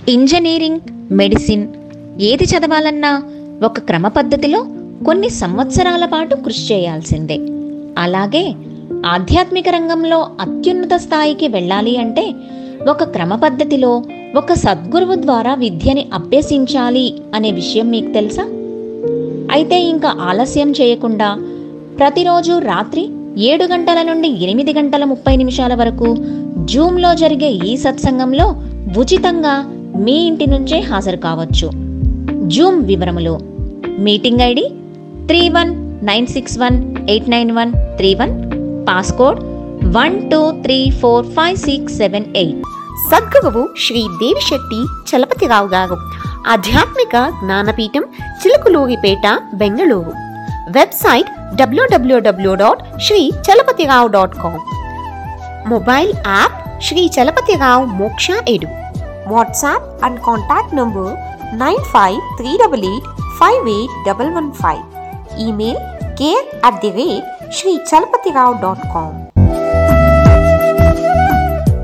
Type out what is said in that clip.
engineering medicine ఏది చదవాలన్నా ఒక క్రమ పద్ధతిలో కొన్ని సంవత్సరాల పాటు కృషి చేయాల్సిందే అలాగే ఆధ్యాత్మిక రంగంలో అత్యున్నత స్థాయికి వెళ్ళాలి అంటే ఒక క్రమ పద్ధతిలో ఒక సద్గురువు ద్వారా విద్యని అభ్యసించాలి అనే విషయం మీకు తెలుసా అయితే ఇంకా ఆలస్యం చేయకుండా ప్రతిరోజు రాత్రి ఏడు గంటల నుండి ఎనిమిది గంటల ముప్పై నిమిషాల వరకు జూమ్లో జరిగే ఈ సత్సంగంలో ఉచితంగా మీ ఇంటి నుంచే హాజరు కావచ్చు జూమ్ వివరములు meeting ID three one nine six one eight nine one three one passcode one two three four five six seven eight సద్గురువు శ్రీ దేవిశెట్టి చలపతిరావు గారు ఆధ్యాత్మిక జ్ఞానపీఠం Chilakaluripet Bengaluru website W W W dot Shri Chalapathirao dot com mobile app Shri Chalapathirao Moksha edu WhatsApp and contact number nine five three double eight five eight double one five email care at the rate Shri Chalapathirao dot com